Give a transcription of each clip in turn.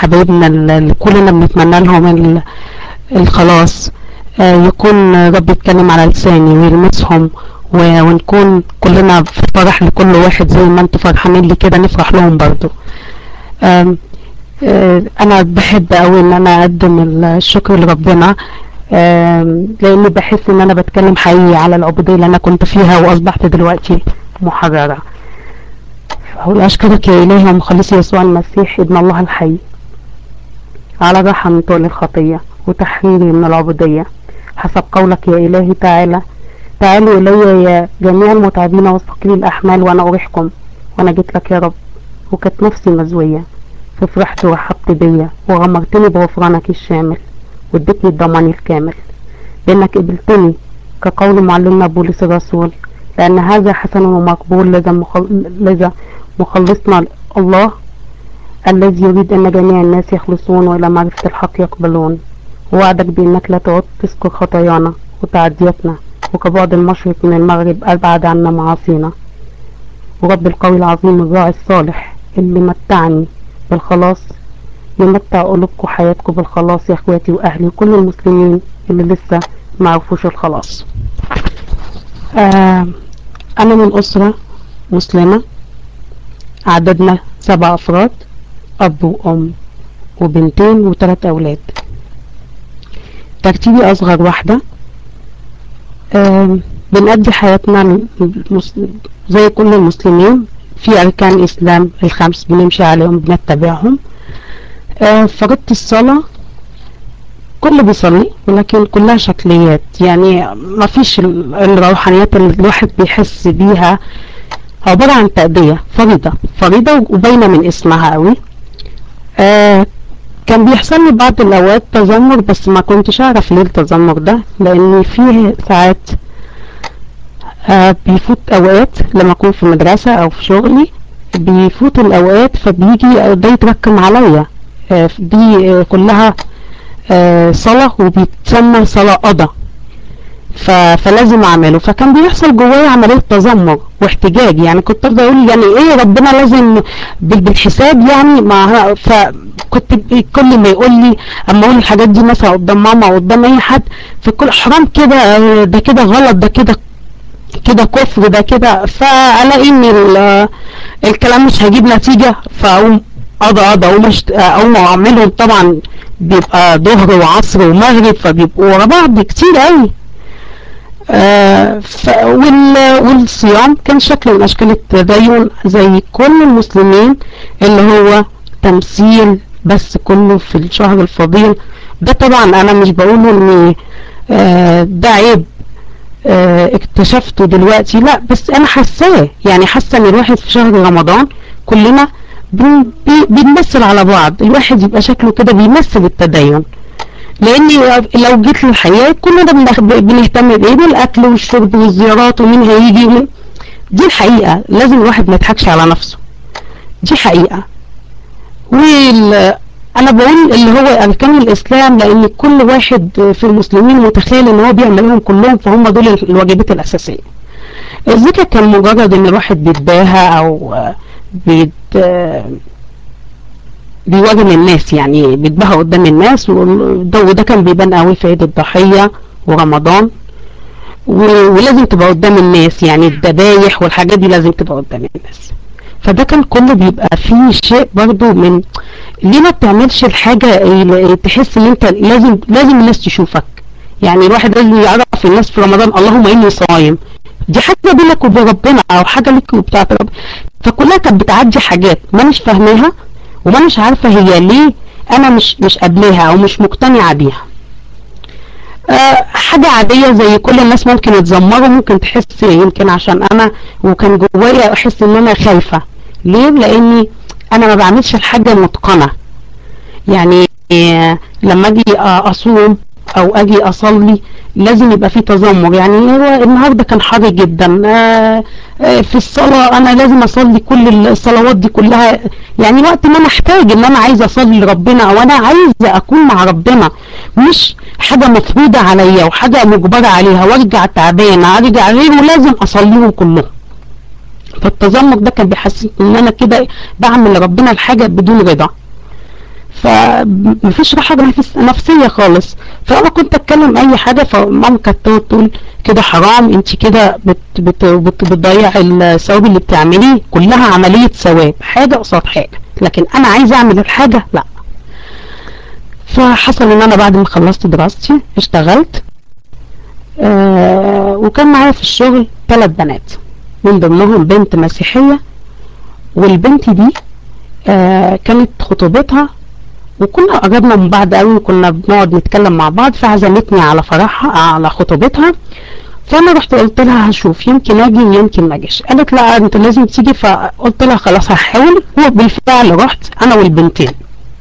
حبايبنا اللي كلنا بنتمنى لهم ال- الخلاص آه، يكون رب يتكلم على لساني ويلمسهم و- ونكون كلنا في فرح لكل واحد زي ما انتوا فرحانين لي كده نفرح لهم برضو آم، آه، انا بحب قوي ان انا اقدم الشكر لربنا آم، لاني بحس ان انا بتكلم حقيقي على العبودية اللي انا كنت فيها واصبحت دلوقتي محررة أقول أشكرك يا إلهي ومخلصي يسوع المسيح ابن الله الحي على الراحة من طول الخطية وتحريري من العبودية حسب قولك يا إلهي تعالى تعالوا إلي يا جميع المتعبين والثقيل الأحمال وأنا أريحكم وأنا جيت لك يا رب وكانت نفسي مزوية ففرحت ورحبت بيا وغمرتني بغفرانك الشامل واديتني الضمان الكامل بأنك قبلتني كقول معلمنا بولس الرسول لأن هذا حسن ومقبول لدى مخل... لدى مخلصنا الله الذي يريد أن جميع الناس يخلصون وإلى معرفة الحق يقبلون ووعدك بأنك لا تعد تذكر خطايانا وتعدياتنا وكبعد المشرق من المغرب أبعد عنا معاصينا ورب القوي العظيم الراعي الصالح اللي متعني بالخلاص يمتع قلوبكم وحياتكم بالخلاص يا اخواتي واهلي وكل المسلمين اللي لسه ما عرفوش الخلاص آه انا من اسرة مسلمة عددنا سبع افراد اب وام وبنتين وثلاث اولاد ترتيبي اصغر واحدة آه بنقضي حياتنا المس- زي كل المسلمين في اركان الاسلام الخمس بنمشي عليهم بنتبعهم آه فريضة الصلاة كله بيصلي ولكن كلها شكليات يعني ما فيش ال- الروحانيات اللي الواحد بيحس بيها عبارة عن تأدية فريضة فريضة وباينة من اسمها قوي آه كان بيحصل لي بعض الأوقات تذمر بس ما كنتش أعرف ليه التذمر ده لأن فيه ساعات آه بيفوت أوقات لما أكون في مدرسة أو في شغلي بيفوت الأوقات فبيجي ده يتركم عليا آه دي آه كلها آه صلاة وبيتسمى صلاة قضاء ف... فلازم اعمله فكان بيحصل جوايا عملية تذمر واحتجاج يعني كنت افضل اقول يعني ايه ربنا لازم بال- بالحساب يعني مع فكنت ب- كل ما يقول لي اما اقول الحاجات دي مثلا قدام ماما او قدام اي حد فكل حرام كده آه، ده كده غلط ده كده كده كفر ده كده فالاقي ان ال- الكلام مش هيجيب نتيجة فاقوم قضى قضى اقوم أشت- اقوم اعملهم طبعا بيبقى ظهر وعصر ومغرب فبيبقوا ورا بعض كتير قوي آه ف وال والصيام كان شكل من اشكال التدين زي كل المسلمين اللي هو تمثيل بس كله في الشهر الفضيل ده طبعا انا مش بقوله ان آه ده عيب آه اكتشفته دلوقتي لا بس انا حاساه يعني حاسه ان الواحد في شهر رمضان كلنا بن- بي- بنمثل على بعض الواحد يبقى شكله كده بيمثل التدين لان لو جيت للحقيقه كلنا بنخ- بنهتم بايه بالاكل والشرب والزيارات ومين هيجي ومين دي الحقيقه لازم الواحد ما يضحكش على نفسه دي حقيقه وال انا بقول اللي هو اركان الاسلام لان كل واحد في المسلمين متخيل ان هو بيعملهم كلهم فهم دول الواجبات الاساسيه الذكر كان مجرد ان الواحد بيتباهى او آه، بيت آه، بيواجه الناس يعني بيتباهى قدام الناس وده وده كان بيبان قوي في عيد الضحية ورمضان و- ولازم تبقى قدام الناس يعني الذبايح والحاجات دي لازم تبقى قدام الناس فده كان كله بيبقى فيه شيء برضو من ليه ما بتعملش الحاجة اللي تحس ان انت لازم لازم الناس تشوفك يعني الواحد لازم يعرف الناس في رمضان اللهم اني صايم دي حاجة بينك وبين ربنا او حاجة لك وبتاعت ربنا فكلها كانت بتعدي حاجات ما مش فاهماها وما مش عارفة هي ليه انا مش مش قابلاها او مش مقتنعة بيها آه، حاجة عادية زي كل الناس ممكن يتذمروا ممكن تحس يمكن عشان انا وكان جوايا احس ان انا خايفة ليه لاني انا ما بعملش الحاجة متقنة يعني آه، لما اجي آه، اصوم او اجي اصلي لازم يبقى في تذمر يعني هو النهارده كان حر جدا آه، آه، في الصلاة انا لازم اصلي كل الصلوات دي كلها يعني وقت ما انا احتاج ان انا عايزه اصلي لربنا او انا عايزه اكون مع ربنا مش حاجه مفروضه عليا وحاجه مجبره عليها وارجع تعبانه ارجع غيره لازم اصليهم كلهم فالتذمر ده كان بيحسسني ان انا كده بعمل لربنا الحاجه بدون رضا فمفيش راحة نفس- نفسية خالص فانا كنت اتكلم اي حاجة فماما كانت تقعد تقول كده حرام انت كده بت بت بت بتضيع الثواب اللي بتعمليه كلها عملية ثواب حاجة قصاد حاجة لكن انا عايزة اعمل الحاجة لا فحصل ان انا بعد ما خلصت دراستي اشتغلت آه وكان معايا في الشغل ثلاث بنات من ضمنهم بنت مسيحية والبنت دي آه كانت خطوبتها وكنا قربنا من بعض قوي وكنا بنقعد نتكلم مع بعض فعزمتني على فرحها على خطوبتها فانا رحت قلت لها هشوف يمكن اجي يمكن ما اجيش قالت لا انت لازم تيجي فقلت لها خلاص هحاول وبالفعل رحت انا والبنتين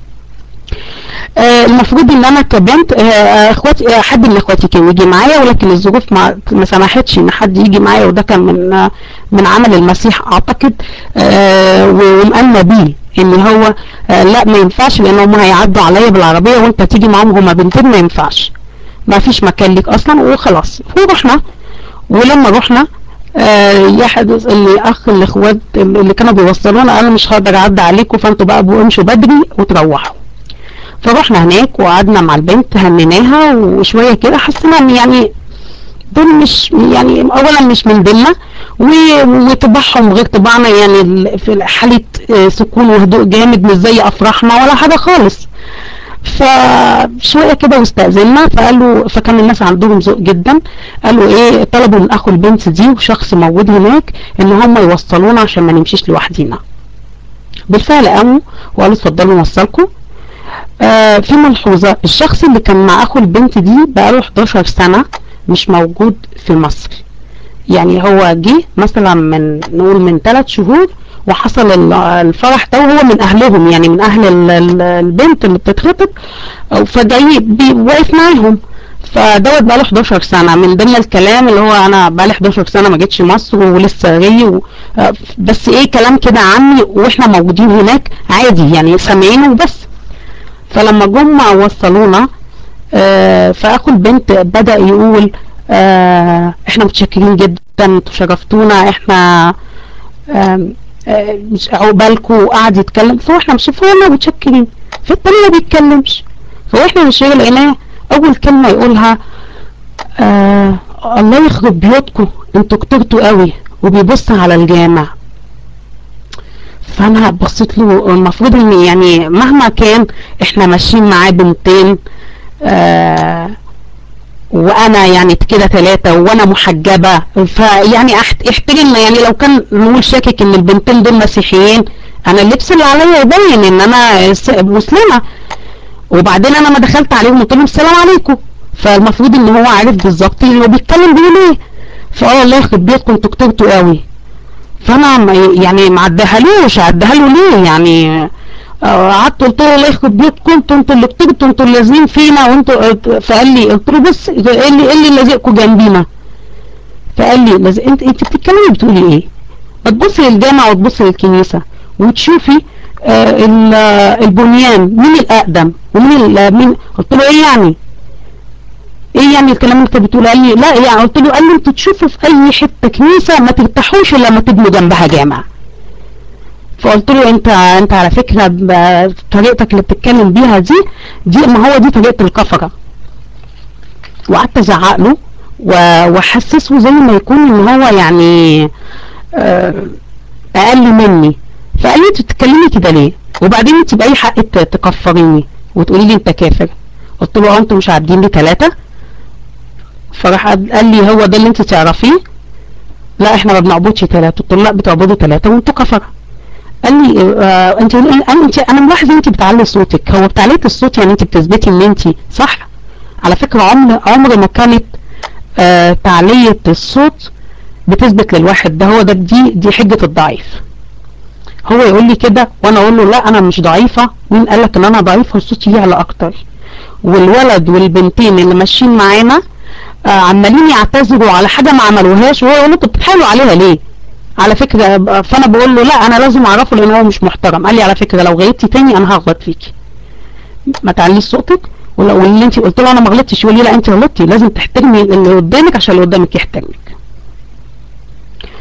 آه المفروض ان انا كبنت آه آه، اخواتي آه، حد من اخواتي كان يجي معايا ولكن الظروف ما, ما سمحتش ان حد يجي معايا وده كان من آه من عمل المسيح اعتقد آه ومأمنة بيه ان هو آه لا ما ينفعش لان هم هيعدوا عليا بالعربية وانت تيجي معاهم هما بنتين ما ينفعش ما فيش مكان ليك اصلا وخلاص ورحنا ولما رحنا آه يحدث ان اخ الاخوات اللي كانوا بيوصلونا قال مش هقدر اعدي عليكم فانتوا بقى امشوا بدري وتروحوا فروحنا هناك وقعدنا مع البنت هنيناها وشويه كده حسينا ان يعني دول مش يعني اولا مش من ديننا و- وطباعهم غير طباعنا يعني ال- في حاله آه، سكون وهدوء جامد مش زي افراحنا ولا حاجه خالص فشويه كده واستأذنا فقالوا فكان الناس عندهم ذوق جدا قالوا ايه طلبوا من اخو البنت دي وشخص موجود هناك ان هم يوصلونا عشان ما نمشيش لوحدينا بالفعل قاموا وقالوا اتفضلوا نوصلكم آه في ملحوظة الشخص اللي كان مع اخو البنت دي بقاله 11 سنة مش موجود في مصر يعني هو جه مثلا من نقول من ثلاث شهور وحصل ال- الفرح ده وهو من اهلهم يعني من اهل ال- ال- البنت اللي بتتخطب أو فجاي بي- واقف معاهم فدوت بقاله 11 سنة من ضمن الكلام اللي هو انا بقالي 11 سنة ما جيتش مصر ولسه جاي و... آه، بس ايه كلام كده عني واحنا موجودين هناك عادي يعني سامعينه وبس فلما جم وصلونا آه فاخو البنت بدأ يقول آه احنا متشكرين جدا انتوا شرفتونا احنا آم، آه مش عقبالكم وقعد يتكلم فاحنا مش فاهمنا متشكرين فالتاني ما بيتكلمش فاحنا مش لقيناه اول كلمة يقولها آه الله يخرب بيوتكم انتوا كترتوا قوي وبيبص على الجامع فانا بصيت له المفروض ان يعني مهما كان احنا ماشيين معاه بنتين آه وانا يعني كده ثلاثة وانا محجبة فيعني أحت- احترم يعني لو كان نقول شاكك ان البنتين دول مسيحيين انا اللبس اللي عليا يبين ان انا س- مسلمة وبعدين انا ما دخلت عليهم قلت لهم السلام عليكم فالمفروض ان هو عارف بالظبط هو بيتكلم بيقول ايه فاه الله يخرب بيتكم انتوا كترتوا قوي فانا ما- يعني ما عدهالوش عدها له ليه يعني آه، قعدت قلت له الله يخرب بيتكم انتوا انتوا اللي كترتوا انتوا اللي لازمين فينا وانتوا فقال لي قلت له بس ايه اللي ايه اللي لازقكم جنبينا فقال لي لازق انت انت بتتكلمي بتقولي ايه ما تبصي للجامع وتبصي للكنيسه وتشوفي آه ال- آه، البنيان مين الاقدم ومين ال- مين قلت له ايه يعني ايه يعني الكلام اللي انت بتقوله قال لي لا يعني قلت له قال لي انتوا تشوفوا في اي حته كنيسه ما ترتاحوش الا لما تبنوا جنبها جامع فقلت له انت انت على فكره ب- طريقتك اللي بتتكلم بيها دي دي ما هو دي طريقه الكفره وقعدت ازعق له و- واحسسه زي ما يكون ان هو يعني آه، اقل مني فقال لي انت بتتكلمي كده ليه وبعدين انت باي حق ت- تكفريني وتقولي لي انت كافر قلت له اه انتوا مش عابدين لي ثلاثه فراح قال قال لي هو ده اللي انت تعرفيه لا احنا ما بنعبدش ثلاثه قلت له لا بتعبدوا ثلاثه وانتوا كفره قال لي آه انت انا انت انا ملاحظ انت بتعلي صوتك هو بتعلية الصوت يعني انت بتثبتي ان انت صح على فكره عمر عمر ما كانت آه تعلية الصوت بتثبت للواحد ده هو ده دي دي حجة الضعيف هو يقول لي كده وانا اقول له لا انا مش ضعيفة مين قال لك ان انا ضعيفة وصوتي يعلى اكتر والولد والبنتين اللي ماشيين معانا آه عمالين يعتذروا على حاجة ما عملوهاش وهو يقول له انتوا بتتحايلوا عليها ليه على فكرة آه، فانا بقول له لا انا لازم اعرفه لان هو مش محترم قال لي على فكرة لو غلطتي تاني انا هغلط فيكي ما تعليش صوتك ولو اللي انت قلت له انا ما غلطتش يقول لي لا انت غلطتي لازم تحترمي اللي قدامك عشان اللي قدامك يحترمك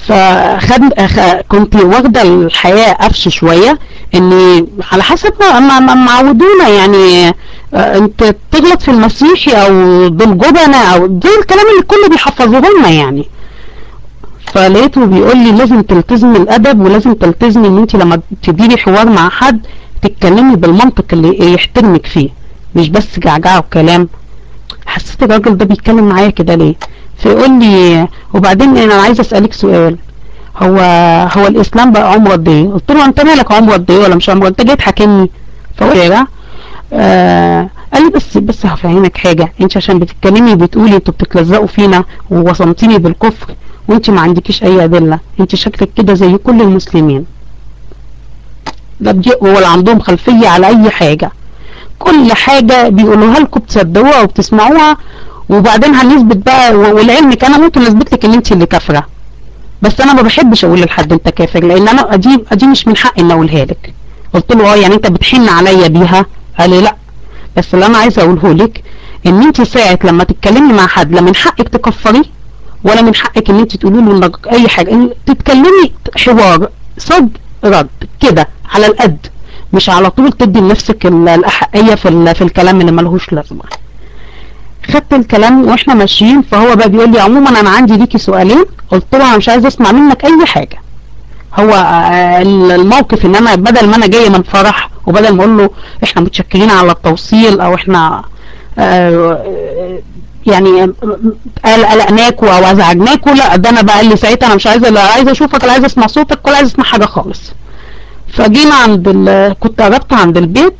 فخد أخ- كنت واخده الحياه قفش شويه اني على حسب ما ما- ما معودونا يعني آه، انت تغلط في المسيحي او بالجبنة او ده الكلام اللي كله بيحفظوه لنا يعني فلقيته بيقول لي لازم تلتزمي الادب ولازم تلتزمي ان انت لما تديري حوار مع حد تتكلمي بالمنطق اللي يحترمك فيه مش بس جعجعه وكلام حسيت الراجل ده بيتكلم معايا كده ليه فيقول لي وبعدين انا عايز اسالك سؤال هو هو الاسلام بقى عمره قد ايه قلت له انت مالك عمره قد ايه ولا مش عمره انت جاي تحاكمني فهو يا آه قال لي بس بس هفهمك حاجه انت عشان بتتكلمي بتقولي انتوا بتتلزقوا فينا ووصمتيني بالكفر وانت ما عندكيش اي ادله انت شكلك كده زي كل المسلمين ده بي- ولا عندهم خلفيه على اي حاجه كل حاجه بيقولوها لكم بتصدقوها وبتسمعوها وبعدين هنثبت بقى و- ولعلمك انا ممكن اثبت لك ان انت اللي كافره بس انا ما بحبش اقول لحد انت كافر لان انا دي دي مش من حقي ان اقولها لك قلت له اه يعني انت بتحن عليا بيها قال لي لا بس اللي انا عايزه اقوله لك ان انت ساعه لما تتكلمي مع حد لا من حقك تكفريه ولا من حقك ان انت تقولي له انك اي حاجه إن تتكلمي حوار صد رد كده على القد مش على طول تدي لنفسك ال- الاحقيه في ال- في الكلام اللي ملهوش لازمه خدت الكلام واحنا ماشيين فهو بقى بيقول لي عموما انا عندي ليكي سؤالين قلت له انا مش عايز اسمع منك اي حاجه هو آه، الموقف ان انا بدل ما انا جايه من فرح وبدل ما اقول له احنا متشكرين على التوصيل او احنا آه، يعني قال قلقناكوا او ازعجناكوا لا ده انا بقى قال لي ساعتها انا مش عايزه لا عايزه اشوفك ولا عايزه اسمع صوتك ولا عايزه اسمع حاجه خالص فجينا عند ال... كنت قربت عند البيت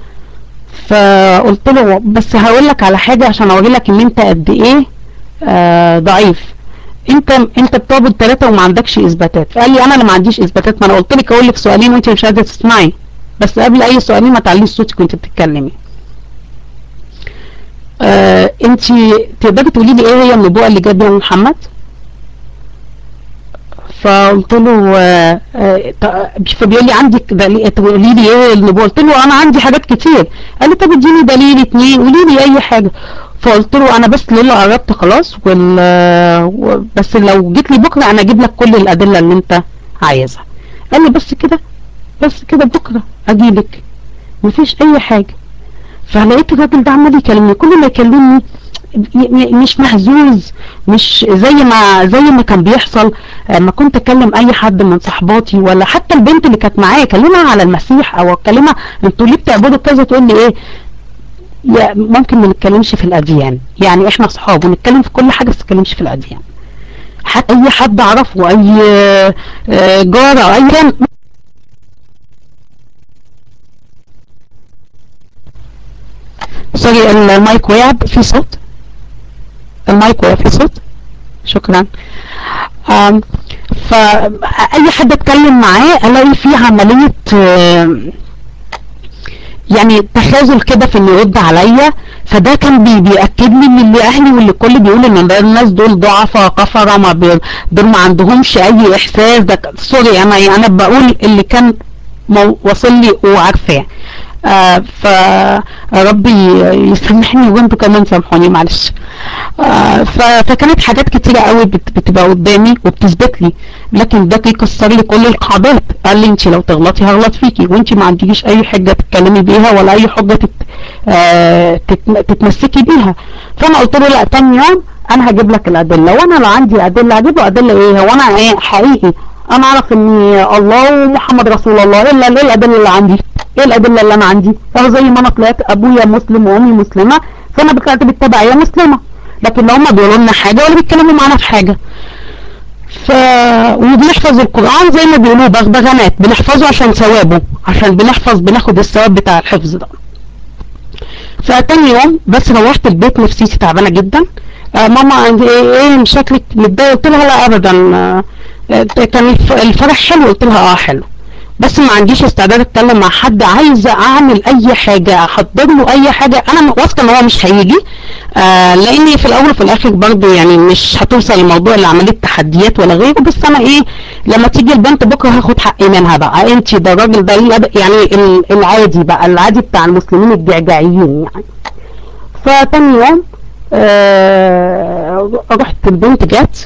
فقلت له بس هقول لك على حاجه عشان اوري لك ان انت قد ايه آه ضعيف انت انت بتعبد ثلاثه وما عندكش اثباتات فقال لي انا اللي ما عنديش اثباتات ما انا قلت لك اقول لك سؤالين وانت مش عايزه تسمعي بس قبل اي سؤالين ما تعليش صوتك وانت بتتكلمي آه انت تقدري تقولي لي ايه هي النبوءه اللي جاب بيها محمد فقلت له آه آه ط- فبيقول لي عندك دليل تقولي لي ايه النبوه قلت له انا عندي حاجات كتير قال لي طب اديني دليل اتنين قولي لي اي حاجه فقلت له انا بس لولا قربت خلاص وال و- بس لو جيت لي بكره انا اجيب لك كل الادله اللي انت عايزها قال لي بس كده بس كده بكره اجيلك مفيش اي حاجه فلقيت الراجل ده عمال يكلمني كل ما يكلمني ي- ي- مش مهزوز مش زي ما زي ما كان بيحصل لما كنت اكلم اي حد من صحباتي ولا حتى البنت اللي كانت معايا اكلمها على المسيح او اكلمها انتوا ليه بتعبدوا كذا تقول لي ايه يا ممكن ما نتكلمش في الاديان يعني احنا اصحاب ونتكلم في كل حاجه بس ما نتكلمش في الاديان حتى اي حد اعرفه اي آه، جاره او اي كان سوري المايك وقع في صوت المايك وقع في صوت شكرا آم، فأي حد اتكلم معاه الاقي فيه عملية آم، يعني تخاذل كده في انه يرد عليا فده كان بي بيأكد لي ان اللي اهلي واللي الكل بيقول ان ده الناس دول ضعفاء كفرة ما بي دول ما عندهمش اي احساس ده ك- سوري انا انا بقول اللي كان مو- واصل لي وعارفاه آه فربي يسامحني وانتوا كمان سامحوني معلش آه ف- فكانت حاجات كتيرة قوي بت- بتبقى قدامي وبتثبت لي لكن ده يكسر لي كل القاعدات قال لي انت لو تغلطي هغلط فيكي وانت ما عندكيش اي حجة تتكلمي بيها ولا اي حجة تت... آه تت... تتمسكي بيها فانا قلت له لا تاني يوم انا هجيب لك الادله وانا لو عندي ادله هجيب له ادله ايه هو انا ايه حقيقي انا اعرف ان الله ومحمد رسول الله ايه ال- ايه الادله اللي عندي ايه الادله اللي انا عندي هو زي ما انا طلعت ابويا مسلم وامي مسلمه فانا طلعت بالتبعيه مسلمه لكن لو هم بيقولوا لنا حاجه ولا بيتكلموا معانا في حاجه ف وبنحفظ القرآن زي ما بيقولوا بغبغانات بنحفظه عشان ثوابه عشان بنحفظ بناخد الثواب بتاع الحفظ ده فتاني يوم بس روحت البيت نفسيتي تعبانه جدا آه ماما عندي ايه, إيه شكلك متضايقه قلت لها لا ابدا آه آه، كان الف- الفرح حلو قلت لها اه حلو بس ما عنديش استعداد اتكلم مع حد عايزه اعمل اي حاجه احضر له اي حاجه انا واثقه ان هو مش هيجي آه لاني في الاول وفي الاخر برضه يعني مش هتوصل الموضوع لعمليه تحديات ولا غيره بس انا ايه لما تيجي البنت بكره هاخد حقي منها بقى انت ده الراجل ده ليه أدب- يعني ال- العادي بقى العادي بتاع المسلمين الجعجعيين يعني فتاني يوم آه رحت البنت جت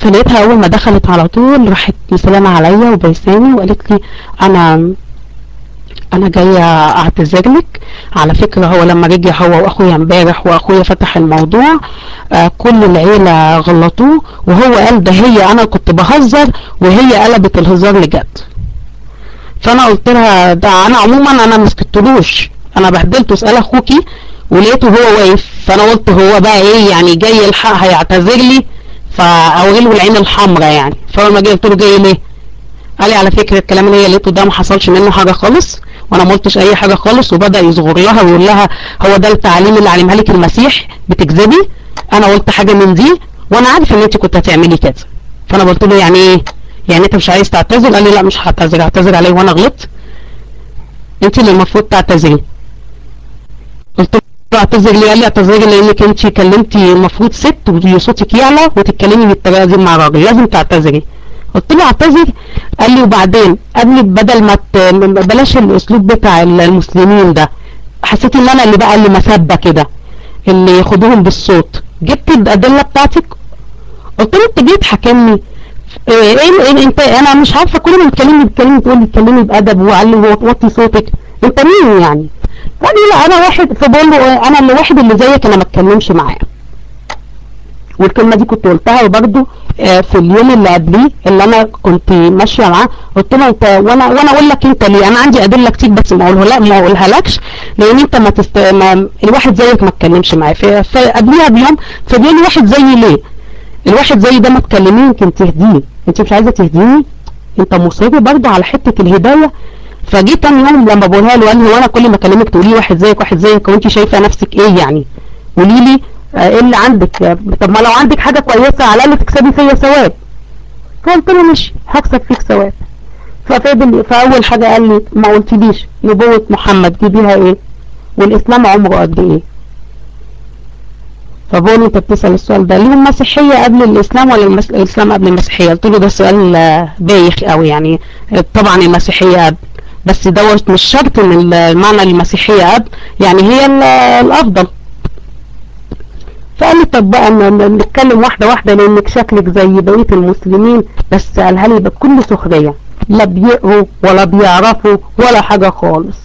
فلقيتها اول ما دخلت على طول راحت مسلمة عليا وبيساني وقالت لي انا انا جاية اعتذر لك على فكرة هو لما رجع هو واخويا امبارح واخويا فتح الموضوع آه كل العيلة غلطوه وهو قال ده هي انا كنت بهزر وهي قلبت الهزار لجد فانا قلت لها ده انا عموما انا ما سكتلوش انا بهدلته اسال اخوكي ولقيته هو واقف فانا قلت هو بقى ايه يعني جاي الحق هيعتذر لي فاوري له العين الحمراء يعني فاول ما جه قلت له جاي ليه قال لي على فكره الكلام اللي هي لقيته ده ما حصلش منه حاجه خالص وانا ما قلتش اي حاجه خالص وبدا يصغر لها ويقول لها هو ده التعليم اللي علمها لك المسيح بتكذبي انا قلت حاجه من دي وانا عارف ان انت كنت هتعملي كده فانا قلت له يعني ايه يعني انت مش عايز تعتذر قال لي لا مش هعتذر اعتذر عليه وانا غلطت انت اللي المفروض تعتذري قلت له اعتذر ليه قال لي اعتذري لانك انت كلمتي المفروض ست وصوتك يعلى وتتكلمي بالطريقه دي مع راجل لازم تعتذري قلت له اعتذر قال لي وبعدين قبل بدل ما ت... بلاش الاسلوب بتاع المسلمين ده حسيت ان انا اللي بقى اللي مسبه كده اللي ياخدوهم بالصوت جبت الادله بتاعتك قلت له انت جيت تحاكمني ايه ايه انت انا مش عارفه كل ما تكلمني بتكلمني تقول لي اتكلمي بادب وعلي وطي صوتك انت مين يعني قال لي لا انا واحد فبقول له انا اللي واحد اللي زيك انا ما اتكلمش معاه والكلمه دي كنت قلتها وبرده في اليوم اللي قبليه اللي انا كنت ماشيه معاه قلت له انت وانا وانا اقول لك انت ليه انا عندي ادله كتير بس ما اقولها لا ما اقولها لكش لان انت ما, تست... ما الواحد زيك ما اتكلمش معاه فقبليها بيوم فبيقول لي واحد زيي ليه الواحد زي ده ما تكلميه يمكن تهديه انت مش عايزه تهديني انت مصر برضه على حته الهدايه فجيت تاني يوم لما بقولها له قال لي وانا كل ما اكلمك تقولي واحد زيك واحد زيك وانت شايفه نفسك ايه يعني قولي لي ايه اللي عندك طب ما لو عندك حاجه كويسه على الاقل تكسبي فيا ثواب فقلت له ماشي هكسب فيك ثواب ففضل فاول حاجه قال لي ما قلتليش نبوه محمد جيبيها ايه والاسلام عمره قد ايه فبقول له انت بتسال السؤال ده ليه المسيحيه قبل الاسلام ولا المس... الاسلام قبل المسيحيه قلت له ده سؤال بايخ قوي يعني طبعا المسيحيه قبل بس دوت مش شرط ان المعنى المسيحيه قبل يعني هي الافضل فقال لي طب بقى نتكلم واحده واحده لانك شكلك زي بقيه المسلمين بس قالها لي بكل سخريه لا بيقروا ولا بيعرفوا ولا حاجه خالص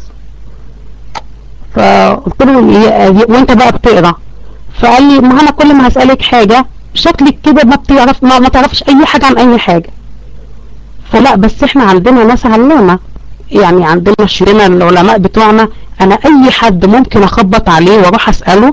فقلت له وانت بقى بتقرا فقال لي ما انا كل ما هسألك حاجة شكلك كده ما بتعرف ما, ما تعرفش اي حاجة عن اي حاجة فلا بس احنا عندنا ناس علامة يعني عندنا شرنا العلماء بتوعنا انا اي حد ممكن اخبط عليه واروح اسأله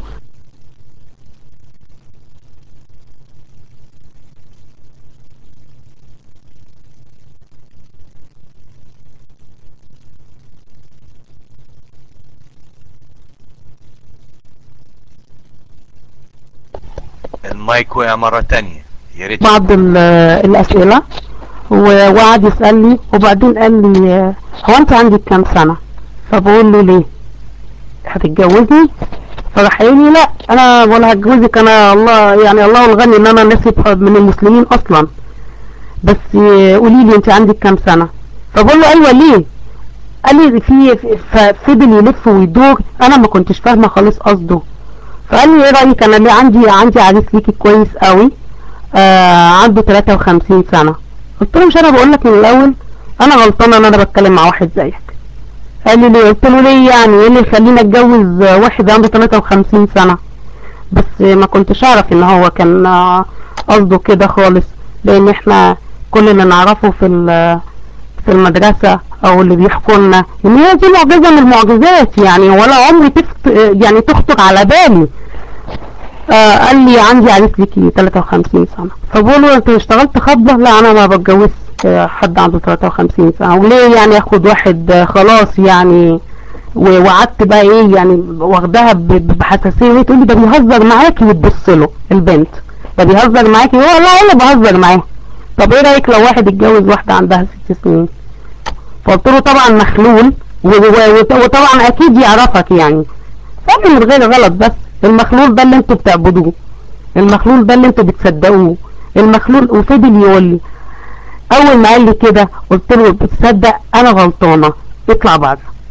المايك وقع مرة تانية يا ريت بعض الاسئلة وقعد يسألني وبعدين قال لي هو انت عندك كام سنة فبقول له ليه هتتجوزني فراح قال لي لا انا ولا هتجوزك انا الله يعني الله الغني ان انا نسيب من المسلمين اصلا بس قولي لي انت عندك كام سنة فبقول له ايوه ليه قال لي في ففضل يلف ويدور انا ما كنتش فاهمه خالص قصده فقال لي ايه رايك انا اللي عندي عندي عريس ليكي كويس قوي آه عنده 53 سنه قلت له مش انا بقول لك من الاول انا غلطانه ان انا بتكلم مع واحد زيك قال لي ليه قلت له ليه يعني ايه اللي يخليني اتجوز واحد عنده 53 سنه بس ما كنتش اعرف ان هو كان قصده كده خالص لان احنا كل اللي نعرفه في في المدرسة او اللي بيحكوا لنا ان هي دي معجزة من المعجزات يعني ولا عمري تفت يعني تخطر على بالي آه قال لي عندي عريس ليكي 53 سنة فبقول له انت اشتغلت خطبة لا انا ما بتجوزش حد عنده 53 سنة وليه يعني اخد واحد خلاص يعني وقعدت بقى ايه يعني واخداها بحساسية تقول لي ده بيهزر معاكي وتبص له البنت ده بيهزر معاكي هو لا انا بهزر معاه طب ايه رايك لو واحد اتجوز واحدة عندها ست سنين فقلت له طبعا مخلول وطبعا اكيد يعرفك يعني فقال من غير غلط بس المخلول ده اللي انتوا بتعبدوه المخلول ده اللي انتوا بتصدقوه المخلول وفضل يقول لي اول ما قال لي كده قلت له بتصدق انا غلطانه اطلع بره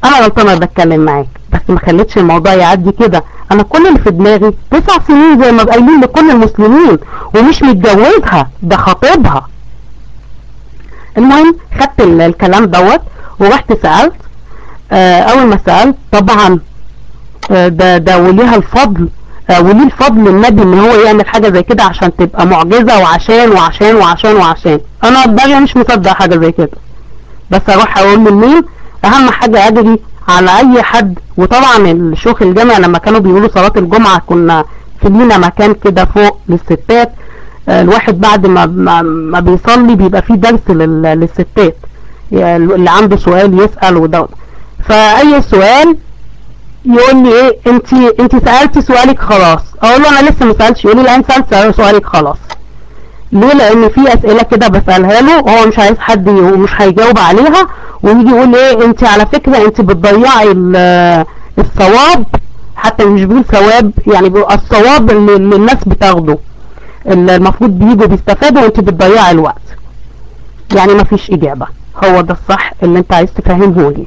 انا غلطانه بتكلم معاك بس ما خليتش الموضوع يعدي كده انا كل اللي في دماغي تسع سنين زي ما قايلين لكل المسلمين ومش متجوزها ده خطيبها المهم خدت ال- الكلام دوت ورحت سألت آه، اول ما سألت طبعا آه، ده ده وليها الفضل آه، وليه الفضل النبي ان هو يعمل حاجة زي كده عشان تبقى معجزة وعشان وعشان وعشان وعشان انا دماغي مش مصدق حاجة زي كده بس اروح اقول لمين اهم حاجة اجري على اي حد وطبعا الشيوخ الجامع لما كانوا بيقولوا صلاة الجمعة كنا في لينا مكان كده فوق للستات آه، الواحد بعد ما ما, ما بيصلي بيبقى فيه درس لل- للستات يعني اللي عنده سؤال يسأل وده فاي سؤال يقول لي ايه انت انت سألتي سؤالك خلاص اقول له انا لسه ما سألتش يقول لي لا انت سألت سؤالك خلاص ليه لان في اسئله كده بسالها له هو مش عايز حد ي- ومش هيجاوب عليها ويجي يقول ايه انت على فكره انت بتضيعي ال- الثواب حتى مش بيقول ثواب يعني بيقول الثواب اللي, اللي الناس بتاخده اللي المفروض بيجوا بيستفادوا وانت بتضيعي الوقت يعني مفيش اجابه هو ده الصح اللي انت عايز تفهمه لي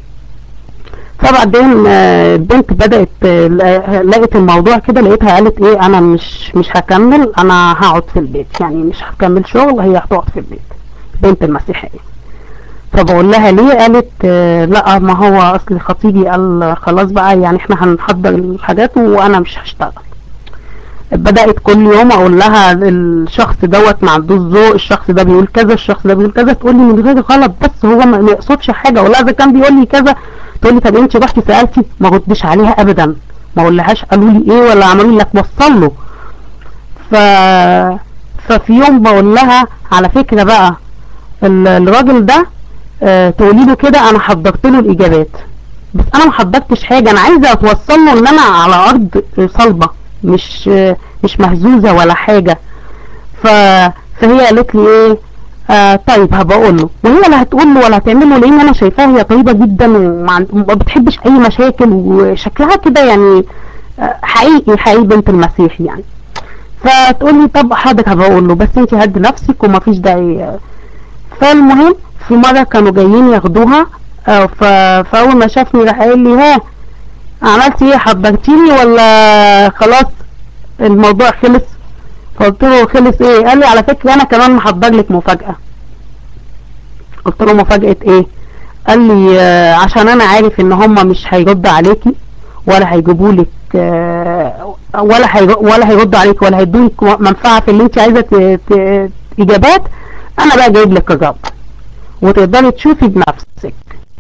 فبعدين آه، البنت بدأت آه، لا- لقيت الموضوع كده لقيتها قالت ايه انا مش مش هكمل انا هقعد في البيت يعني مش هكمل شغل هي هتقعد في البيت بنت المسيحية فبقول لها ليه قالت آه، لا ما هو اصل خطيبي قال خلاص بقى يعني احنا هنحضر الحاجات وانا مش هشتغل بدأت كل يوم اقول لها الشخص دوت ما عندوش ذوق الشخص ده بيقول كذا الشخص ده بيقول كذا تقول لي من غير غلط بس هو ما ما يقصدش حاجه اقول لها اذا كان بيقول لي كذا تقول لي طب انت رحتي سالتي ما ردش عليها ابدا ما اقولهاش قالوا لي ايه ولا عملوا لك وصل له ف ففي يوم بقول لها على فكره بقى ال- الراجل ده آه، تقولي له كده انا حضرت له الاجابات بس انا ما حضرتش حاجه انا عايزه اتوصل له ان انا على ارض صلبه مش آه، مش مهزوزه ولا حاجه ف... فهي قالت لي ايه آه طيب هبقول له وهي لا هتقول له ولا هتعمل له لان انا شايفاها هي طيبه جدا وما عند- وما بتحبش اي مشاكل وشكلها كده يعني آه، حقيقي حقيقي بنت المسيح يعني فتقول لي طب حاضر هبقول له بس انت هدي نفسك وما فيش داعي آه. فالمهم في مره كانوا جايين ياخدوها آه، ف... فاول ما شافني راح قال لي ها عملتي ايه حضرتيني ولا خلاص الموضوع خلص فقلت له خلص ايه قال لي على فكرة انا كمان محضر لك مفاجأة قلت له مفاجأة ايه قال لي آه، عشان انا عارف ان هم مش هيرد عليكي ولا هيجيبوا لك ولا هير- ولا هيردوا عليك ولا هيدولك منفعة في اللي انت عايزة ت- ت- اجابات انا بقى جايب لك الرب وتقدري تشوفي بنفسك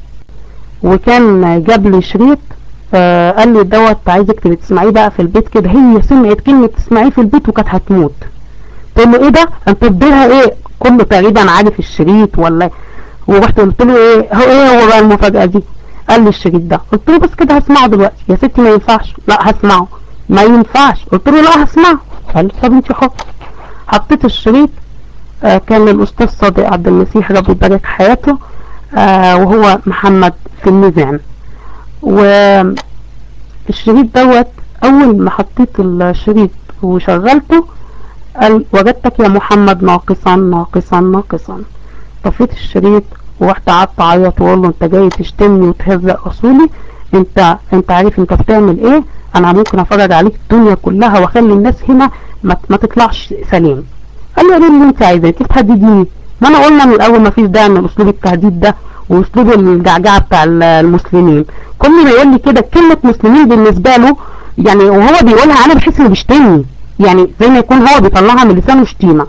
وكان جاب لي شريط آه قال لي دوت عايزك تبقي تسمعيه بقى في البيت كده هي سمعت كلمة تسمعيه في البيت وكانت هتموت تقول له ايه ده انت بتديرها ايه كله تقريبا عارف الشريط ولا ورحت قلت له ايه هو ايه هو بقى المفاجأة دي قال لي الشريط ده قلت له بس كده هسمعه دلوقتي يا ستي ما ينفعش لا هسمعه ما ينفعش قلت له لا هسمعه قال لي طب انت حر حطيت الشريط آه كان للاستاذ صادق عبد المسيح ربي يبارك حياته آه وهو محمد في الميزان والشريط دوت اول ما حطيت الشريط وشغلته قال وجدتك يا محمد ناقصا ناقصا ناقصا طفيت الشريط ورحت قعدت اعيط واقول له انت جاي تشتمني وتهزق اصولي انت انت عارف انت بتعمل ايه انا ممكن افرج عليك الدنيا كلها واخلي الناس هنا ما, ما تطلعش سليم قال لي ايه اللي انت عايزاه انت بتهدديني ما انا قلنا من الاول ما فيش داعي من اسلوب التهديد ده واسلوب الجعجعه بتاع ال- المسلمين كل ما يقول لي كده كلمه مسلمين بالنسبه له يعني وهو بيقولها انا بحس انه بيشتمني يعني زي ما يكون هو بيطلعها من لسانه شتيمه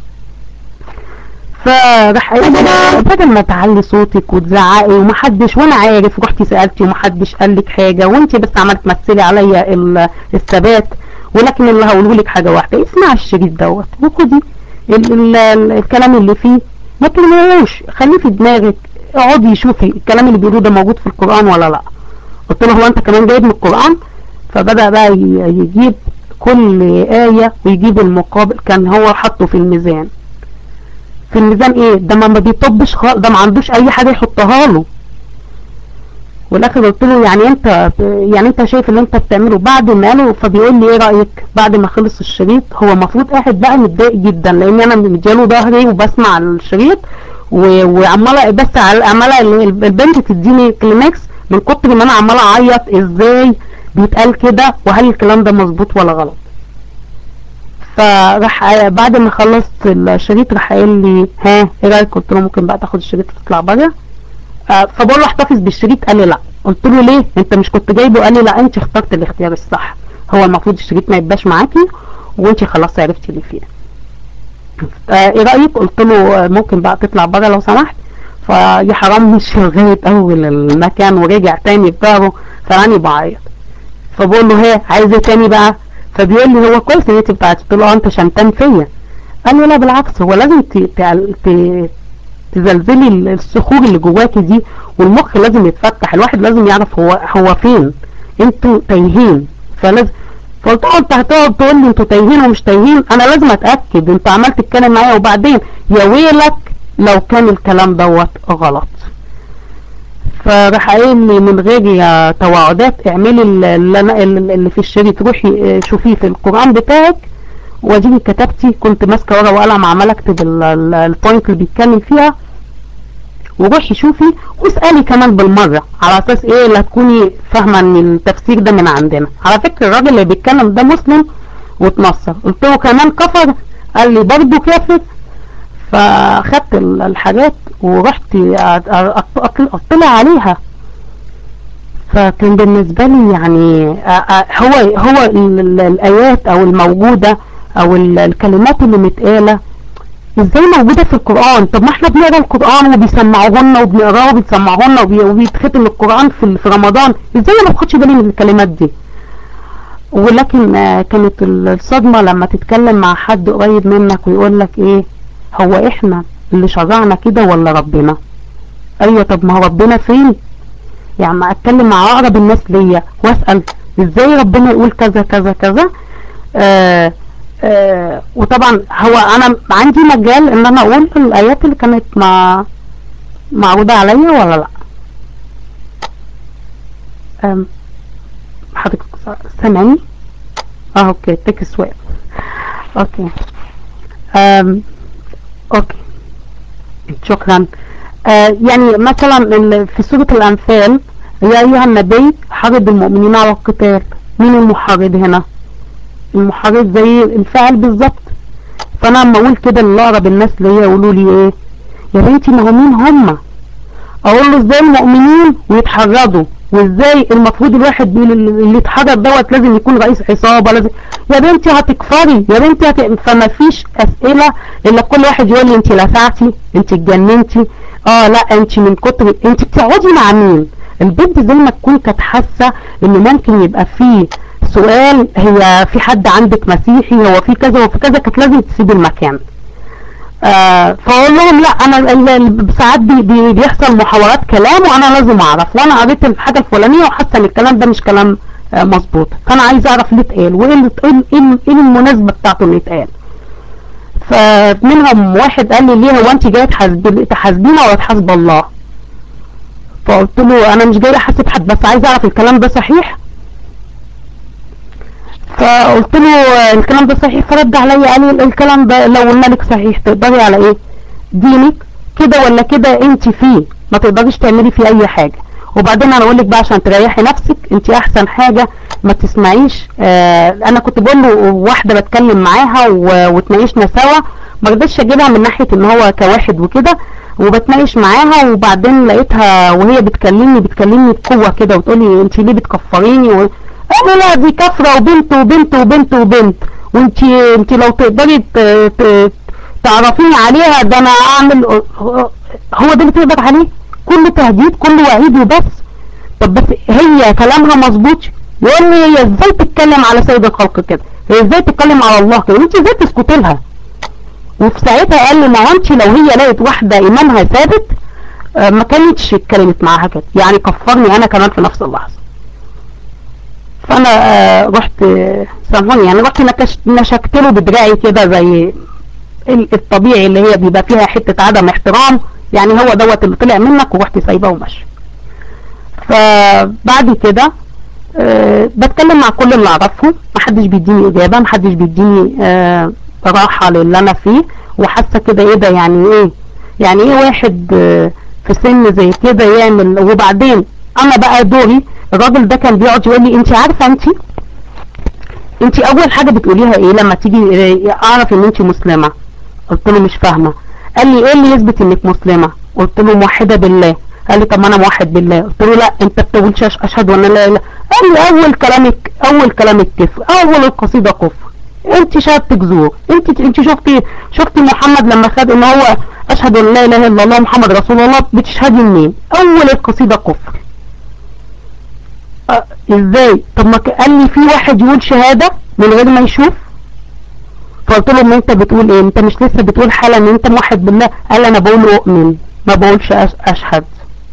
فراح قايل لي بدل ما تعلي صوتك وتزعقي ومحدش وانا عارف رحتي سالتي ومحدش قال لك حاجه وانت بس عماله تمثلي عليا ال- الثبات ولكن اللي هقوله لك حاجه واحده اسمعي الشريط دوت وخدي ال- ال- ال- الكلام اللي فيه ما تلموش خليه في دماغك اقعدي شوفي الكلام اللي بيقولوه ده موجود في القران ولا لا قلت له هو انت كمان جايب من القران فبدا بقى ي- يجيب كل ايه ويجيب المقابل كان هو حاطه في الميزان في الميزان ايه ده ما ما بيطبش خالص ده ما عندوش اي حاجه يحطها له والاخر قلت له يعني انت يعني انت شايف اللي انت بتعمله بعد ما قاله فبيقول لي ايه رايك بعد ما خلص الشريط هو المفروض قاعد بقى متضايق جدا لان انا مدياله ظهري وبسمع الشريط و- وعماله بس على- عماله ال- البنت تديني كليمكس من كتر ما انا عمال اعيط ازاي بيتقال كده وهل الكلام ده مظبوط ولا غلط فراح بعد ما خلصت الشريط راح قال لي ها ايه رايك قلت له ممكن بقى تاخد الشريط وتطلع بره آه فبقول له احتفظ بالشريط قال لي لا قلت له ليه انت مش كنت جايبه قال لي لا انت اخترت الاختيار الصح هو المفروض الشريط ما يبقاش معاكي وانت خلاص عرفتي اللي فيه آه ايه رايك قلت له ممكن بقى تطلع بره لو سمحت فيا حرام مش لغايه اول المكان ورجع تاني بظهره فراني بعيط فبقول له هي عايز ايه تاني بقى فبيقول لي هو كويس ان انت بتاعتي قلت له انت شمتان فيا قال لي لا بالعكس هو لازم ت... ت... تزلزلي الصخور اللي جواكي دي والمخ لازم يتفتح الواحد لازم يعرف هو هو فين انتوا تايهين فلازم فقلت له انت هتقعد تقول لي انتوا تايهين ومش تايهين انا لازم اتاكد انت عمال تتكلم معايا وبعدين يا ويلك لو كان الكلام دوت غلط فراح قايل لي من غير توعدات اعملي اللي, اللي في الشريط روحي شوفيه في القران بتاعك واديني كتبتي كنت ماسكه ورقه وقلم عمال اكتب البوينت اللي بيتكلم فيها وروحي شوفي واسالي كمان بالمره على اساس ايه اللي هتكوني فاهمه ان التفسير ده من عندنا على فكره الراجل اللي بيتكلم ده مسلم واتنصر قلت له كمان كفر قال لي برضه كافر فاخدت الحاجات ورحت اطلع عليها فكان بالنسبة لي يعني هو هو الآيات أو الموجودة أو الكلمات اللي متقالة ازاي موجودة في القرآن طب ما احنا بنقرا القرآن وبيسمعوهن وبنقراه وبيسمعوهن وبيتختم القرآن في في رمضان ازاي ما باخدش بالي من الكلمات دي ولكن كانت الصدمة لما تتكلم مع حد قريب منك ويقول لك ايه هو احنا اللي شرعنا كده ولا ربنا ايوه طب ما هو ربنا فين يعني ما اتكلم مع اقرب الناس ليا واسال ازاي ربنا يقول كذا كذا كذا آآ آآ وطبعا هو انا عندي مجال ان انا اقول الايات اللي كانت مع معروضة عليا ولا لا حضرتك سامعني اه اوكي تك سويب اوكي أم اوكي شكرا آه يعني مثلا في سورة الانفال يا ايها النبي حرض المؤمنين على القتال مين المحرض هنا المحرض زي الفاعل بالظبط فانا لما اقول كده لاقرب الناس ليا يقولوا لي ايه يا بنتي ما هو مين هم اقول له ازاي المؤمنين ويتحرضوا وازاي المفروض الواحد اللي يتحرض دوت لازم يكون رئيس عصابه لازم يا بنتي هتكفري يا بنتي هت... فما فيش اسئله الا كل واحد يقول لي انت لسعتي انت اتجننتي اه لا انت من كتر انت بتقعدي مع مين البنت زي ما تكون كانت حاسه ان ممكن يبقى فيه سؤال هي في حد عندك مسيحي هو في كذا وفي كذا كانت لازم تسيب المكان آه فاقول لهم لا انا ساعات بي بي بيحصل محاورات كلام وانا لازم اعرف وانا قريت الحاجه الفلانيه وحاسه ان الكلام ده مش كلام آه مظبوط فانا عايز اعرف ليه اتقال وايه ايه ايه المناسبه بتاعته اللي اتقال فمنهم واحد قال لي ليه هو انت جايه تحاسبينا ولا تحاسب الله فقلت له انا مش جاي احاسب حد بس عايز اعرف الكلام ده صحيح فقلت له الكلام ده صحيح فرد عليا قال لي الكلام ده لو قلنا لك صحيح تقدري على ايه دينك كده ولا كده انت فيه ما تقدريش تعملي فيه اي حاجه وبعدين انا اقول لك بقى عشان تريحي نفسك انت احسن حاجه ما تسمعيش آه انا كنت بقول له واحده بتكلم معاها وتناقشنا سوا ما رضيتش اجيبها من ناحيه ان هو كواحد وكده وبتناقش معاها وبعدين لقيتها وهي بتكلمني بتكلمني بقوه كده وتقولي انت ليه بتكفريني و... انا لا دي كفره وبنت وبنت وبنت وبنت وانت انت لو تقدري ت... ت... تعرفيني عليها ده انا اعمل هو ده اللي تقدر عليه كله تهديد كله وعيد وبس طب بس هي كلامها مظبوط يقول لي هي ازاي تتكلم على سيد الخلق كده هي ازاي تتكلم على الله كده انت ازاي تسكتي لها وفي ساعتها قال لي ما هو انت لو هي لقيت واحده ايمانها ثابت آه ما كانتش اتكلمت معاها كده يعني كفرني انا كمان في نفس اللحظه فانا آه رحت آه سامحوني يعني رحت نشكت له بدراعي كده زي الطبيعي اللي هي بيبقى فيها حته عدم احترام يعني هو دوت اللي طلع منك ورحت سايباه وماشي فبعد كده أه بتكلم مع كل اللي اعرفهم محدش بيديني اجابه محدش بيديني أه راحه للي انا فيه وحاسه كده ايه ده يعني ايه يعني ايه واحد أه في سن زي كده يعمل وبعدين انا بقى دوري الراجل ده كان بيقعد يقول لي انت عارفه انت انت اول حاجه بتقوليها ايه لما تيجي اعرف ان انت مسلمه قلت له مش فاهمه قال لي ايه اللي يثبت انك مسلمه قلت له موحده بالله قال لي طب ما انا موحد بالله قلت له لا انت بتقولش أش- اشهد ان لا اله الا قال لي اول كلامك اول كلامك كفر اول القصيده كفر انت شهادتك زور انت انت شفتي شفتي محمد لما خد ان هو اشهد ان لا اله الا الله محمد رسول الله بتشهدي منين اول القصيده كفر اه ازاي طب ما ك- قال لي في واحد يقول شهاده من غير ما يشوف فقلت له ما انت بتقول ايه انت مش لسه بتقول حالا ان انت موحد بالله قال انا بقول اؤمن ما بقولش أش- اشهد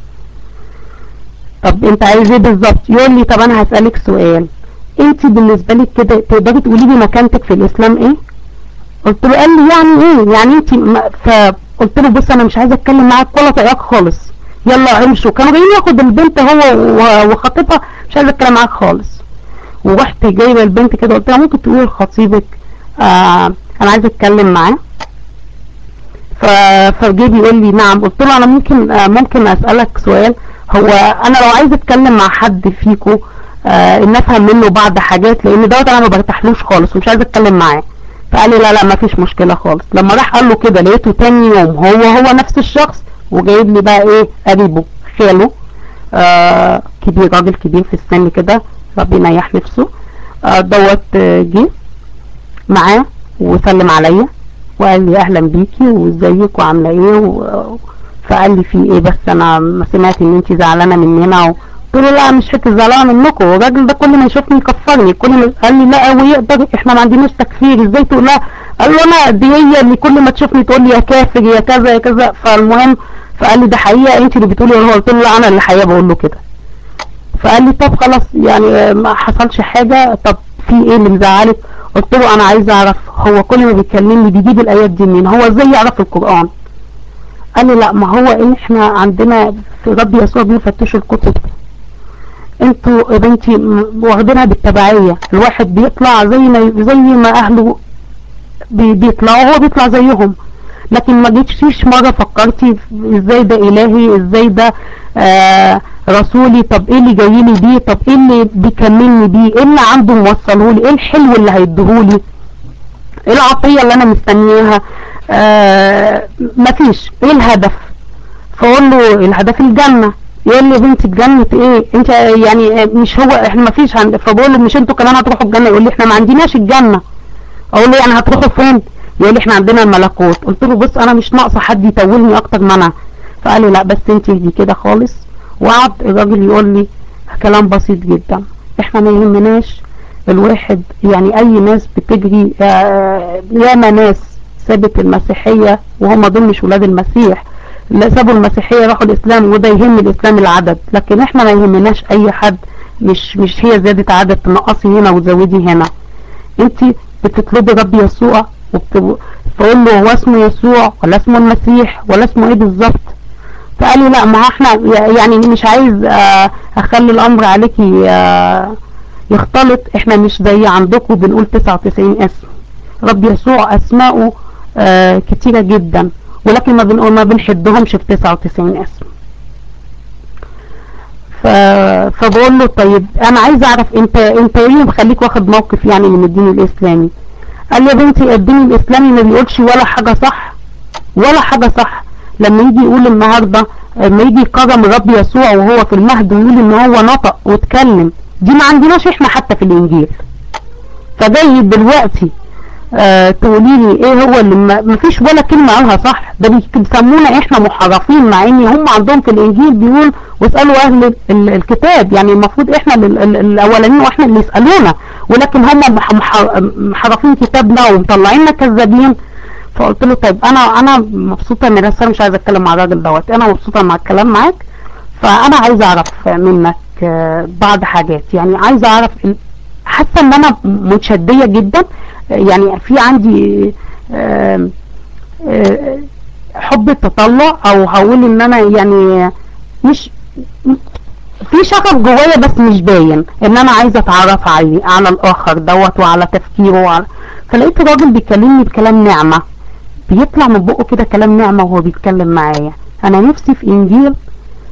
طب انت عايز ايه بالظبط يقول لي طب انا هسألك سؤال انت بالنسبة لك كده تقدري تقولي لي مكانتك في الاسلام ايه قلت له قال لي يعني ايه يعني انت ما- فقلت له بص انا مش عايزه اتكلم معاك ولا طايقاك خالص يلا امشوا كانوا جايين ياخد البنت هو و- وخطيبها مش عايزه اتكلم معاك خالص ورحت جايبه البنت كده قلت لها ممكن تقولي لخطيبك آه انا عايزه اتكلم معاه ف... فجه بيقول لي نعم قلت له انا ممكن آه ممكن اسالك سؤال هو انا لو عايز اتكلم مع حد فيكو آه ان افهم منه بعض حاجات لان دوت انا ما برتاحلوش خالص ومش عايز اتكلم معاه فقال لي لا لا ما فيش مشكله خالص لما راح قال له كده لقيته تاني يوم هو هو نفس الشخص وجايب لي بقى ايه قريبه خاله آه كبير راجل كبير في السن كده ربنا يريح نفسه آه دوت آه جه معاه وسلم عليا وقال لي اهلا بيكي وازيك وعامله ايه و... فقال لي في ايه بس انا ما سمعت ان انت زعلانه مننا و... قلت له لا مش فكره زعلانه منكم الراجل ده كل ما يشوفني يكفرني كل ما قال لي لا هو يقدر احنا ما عندناش تكفير ازاي تقول لها قال له انا دي هي اللي كل ما تشوفني تقول لي يا كافر يا كذا يا كذا فالمهم فقال لي ده حقيقه انت اللي بتقولي ولا هو قلت له لا انا اللي حقيقه بقول له كده فقال لي طب خلاص يعني ما حصلش حاجه طب في ايه اللي مزعلك قلت له انا عايز اعرف هو كل ما بيكلمني بيجيب الايات دي منين هو ازاي يعرف القران قال لي لا ما هو إن احنا عندنا في رب يسوع بيفتشوا الكتب انتوا يا بنتي م- واخدينها بالتبعيه الواحد بيطلع زي ما زي ما اهله بي- بيطلعوا هو بيطلع زيهم لكن ما جيتش مرة فكرتي في ازاي ده الهي ازاي ده آه رسولي طب ايه اللي جاي لي بيه طب ايه اللي بيكملني بيه ايه اللي عنده موصله لي ايه الحلو اللي هيديهولي ايه العطية اللي انا مستنياها آه مفيش ايه الهدف فاقول له الهدف الجنة يقول لي يا بنتي الجنة ايه انت يعني مش هو احنا مفيش عند فبقول له مش انتوا كمان هتروحوا الجنة يقول لي احنا ما عندناش الجنة اقول له يعني هتروحوا فين يقول لي احنا عندنا الملكوت قلت له بص انا مش ناقصه حد يطولني اكتر ما انا فقال لي لا بس انت دي كده خالص وقعد الراجل يقول لي كلام بسيط جدا احنا ما يهمناش الواحد يعني اي ناس بتجري آه، ياما ناس سابت المسيحية وهم دول مش ولاد المسيح لا سابوا المسيحية راحوا الاسلام وده يهم الاسلام العدد لكن احنا ما يهمناش اي حد مش مش هي زيادة عدد تنقصي هنا وتزودي هنا انت بتطلبي رب يسوع وبت- فقول له هو اسمه يسوع ولا اسمه المسيح ولا اسمه ايه بالظبط فقال لي لا ما هو احنا يعني مش عايز آه، اخلي الامر عليكي آه، يختلط احنا مش زي عندكم بنقول 99 اسم رب يسوع اسماؤه آه، كتيرة جدا ولكن ما بنقول ما بنحدهمش في 99 اسم ف... فبقول له طيب انا عايز اعرف انت انت ايه اللي مخليك واخد موقف يعني من الدين الاسلامي قال لي يا بنتي الدين الاسلامي ما بيقولش ولا حاجة صح ولا حاجة صح لما يجي يقول النهاردة لما يجي يكرم الرب يسوع وهو في المهد ويقول ان هو نطق واتكلم دي ما عندناش احنا حتى في الانجيل فجاي دلوقتي آه تقولي لي ايه هو اللي ما ما فيش ولا كلمة قالها صح ده بي- بيسمونا احنا محرفين مع ان هم عندهم في الانجيل بيقول واسألوا اهل ال- ال- الكتاب يعني المفروض احنا ال- ال- الاولانيين واحنا اللي يسألونا ولكن هم مح- مح- محرفين كتابنا ومطلعيننا كذابين فقلت له طيب انا انا مبسوطه من الرساله مش عايزه اتكلم مع الراجل دوت انا مبسوطه مع الكلام معاك فانا عايزه اعرف منك آه، بعض حاجات يعني عايزه اعرف ال- حاسه ان انا متشديه جدا آه، يعني في عندي آه، آه، حب التطلع او هقول ان انا يعني مش في شغف جوايا بس مش باين ان انا عايزه اتعرف عليه على الاخر دوت وعلى تفكيره وعلى فلقيت راجل بيكلمني بكلام نعمه بيطلع من بقه كده كلام نعمة وهو بيتكلم معايا انا نفسي في انجيل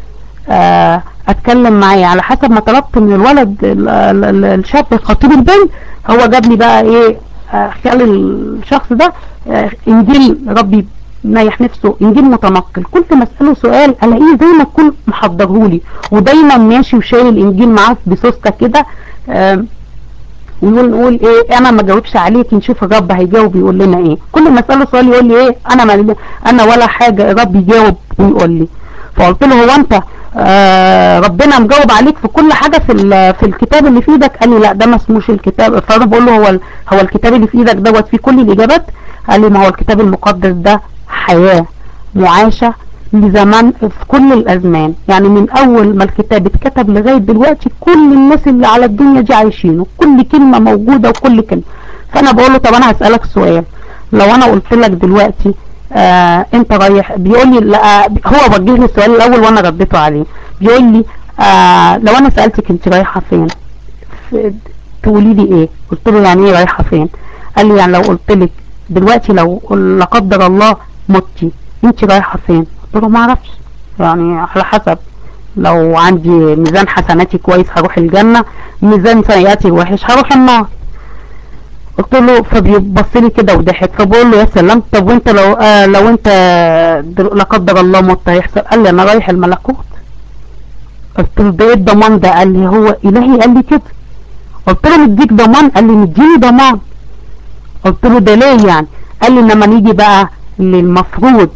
آه، اتكلم معاه على حسب ما طلبت من الولد ال- ال- ال- الشاب خطيب البنت هو جاب لي بقى ايه آه، خلال الشخص ده آه، انجيل ربي نيح نفسه انجيل متنقل كل ما اساله سؤال الاقيه زي ما تكون محضرهولي ودايما ماشي وشايل الانجيل معاه بسوسته كده آم، ونقول نقول ايه انا ما جاوبش عليك نشوف الرب هيجاوب يقول لنا ايه كل ما اساله سؤال يقول لي ايه انا ما انا ولا حاجه الرب يجاوب ويقول لي فقلت له هو انت آه ربنا مجاوب عليك في كل حاجه في ال- في الكتاب اللي في ايدك قال لي لا ده ما اسموش الكتاب فانا بقول له هو ال- هو الكتاب اللي في ايدك دوت فيه كل الاجابات قال لي ما هو الكتاب المقدس ده حياه معاشه لزمان في كل الازمان يعني من اول ما الكتاب اتكتب لغايه دلوقتي كل الناس اللي على الدنيا دي عايشينه كل كلمه موجوده وكل كلمه فانا بقول له طب انا هسالك سؤال لو انا قلت لك دلوقتي آه انت رايح بيقول لي لا هو وجه لي السؤال الاول وانا رديته عليه بيقول لي آه لو انا سالتك انت رايحه فين ف- تقولي لي ايه قلت له يعني ايه رايحه فين قال لي يعني لو قلت لك دلوقتي لو لا قدر الله متي انت رايحه فين قلت له ما اعرفش يعني على حسب لو عندي ميزان حسناتي كويس هروح الجنه ميزان سيئاتي وحش هروح النار قلت له فبيبص لي كده وضحك فبقول له يا سلام طب وانت لو آه لو انت دل- لا قدر الله مت هيحصل قال لي انا رايح الملكوت قلت له ده ايه الضمان ده قال لي هو الهي قال لي كده قلت له مديك ضمان قال لي مديني ضمان قلت له ده ليه يعني قال لي لما نيجي بقى للمفروض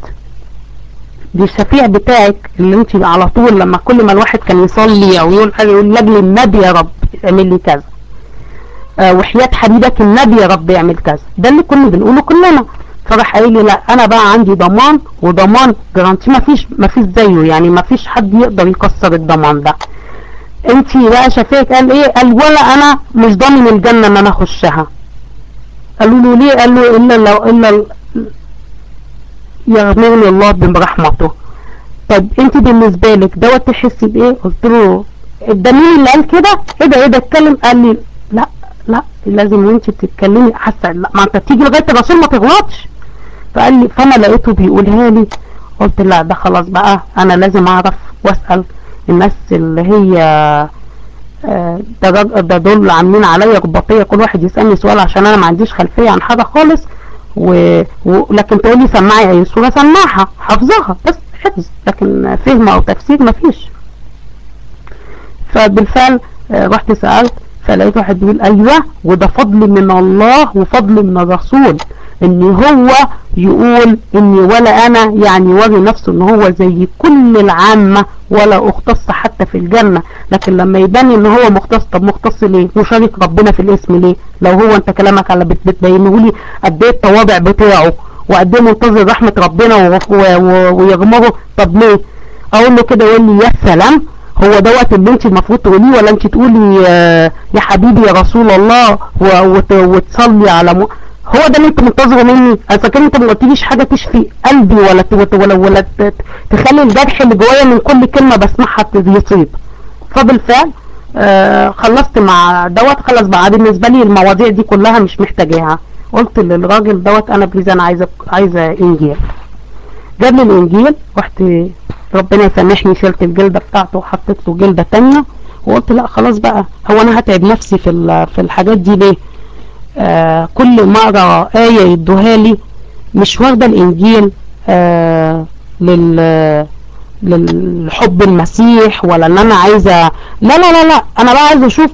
دي الشفيع بتاعك اللي انت على طول لما كل ما الواحد كان يصلي او يقول حاجه يقول لاجل النبي يا رب اعمل لي كذا آه وحياة حبيبك النبي يا رب يعمل كذا ده اللي كنا بنقوله كلنا فراح قايل لي لا انا بقى عندي ضمان وضمان جرانتي ما فيش ما فيش زيه يعني ما فيش حد يقدر يكسر الضمان ده انت بقى شفيك قال ايه قال ولا انا مش ضامن الجنه ان انا اخشها قالوا له ليه قال له الا لو الا ال- يغمرني الله برحمته طب انت بالنسبه لك دوت تحسي بايه قلت له ده مين اللي قال كده ايه ده ايه ده اتكلم قال لي لا لا لازم انت بتتكلمي حاسه لا ما انت تيجي لغايه الرسول ما تغلطش فقال لي فانا لقيته بيقولها لي قلت لا ده خلاص بقى انا لازم اعرف واسال الناس اللي هي آه، ده رج- ده دول عاملين عليا رباطيه كل واحد يسالني سؤال عشان انا ما عنديش خلفيه عن حاجه خالص و... و... لكن تقولي سمعي اي سوره سمعها حافظاها بس حفظ لكن فهم او تفسير مفيش فبالفعل آه، رحت سألت فلقيت واحد بيقول ايوه وده فضل من الله وفضل من الرسول ان هو يقول اني ولا انا يعني وري نفسه ان هو زي كل العامة ولا اختص حتى في الجنة لكن لما يبان ان هو مختص طب مختص ليه مشارك ربنا في الاسم ليه لو هو انت كلامك على بت- بتبينه لي قد ايه التواضع بتاعه وقد ايه منتظر رحمة ربنا و- و- و- ويغمره طب ليه اقول له كده يقول لي يا سلام هو دوت اللي انت المفروض تقوليه ولا انت تقولي آه، يا حبيبي يا رسول الله و- وت- وتصلي على م... هو ده اللي انت منتظره مني اذا كان انت ما قلتليش حاجه تشفي قلبي ولا ت- ولا ولا, ولا ت- تخلي الجرح اللي جوايا من كل كلمه بسمعها ت- يطيب فبالفعل آه خلصت مع دوت خلاص بقى بالنسبه لي المواضيع دي كلها مش محتاجاها قلت للراجل دوت انا بليز انا عايزه عايزه انجيل جاب لي الانجيل رحت ربنا يسامحني شلت الجلده بتاعته وحطيت له جلده تانية وقلت لا خلاص بقى هو انا هتعب نفسي في ال- في الحاجات دي ليه آه كل ما اقرا ايه يدوها لي مش واخده الانجيل آه لل للحب المسيح ولا ان انا عايزه لا لا لا لا انا بقى عايزه اشوف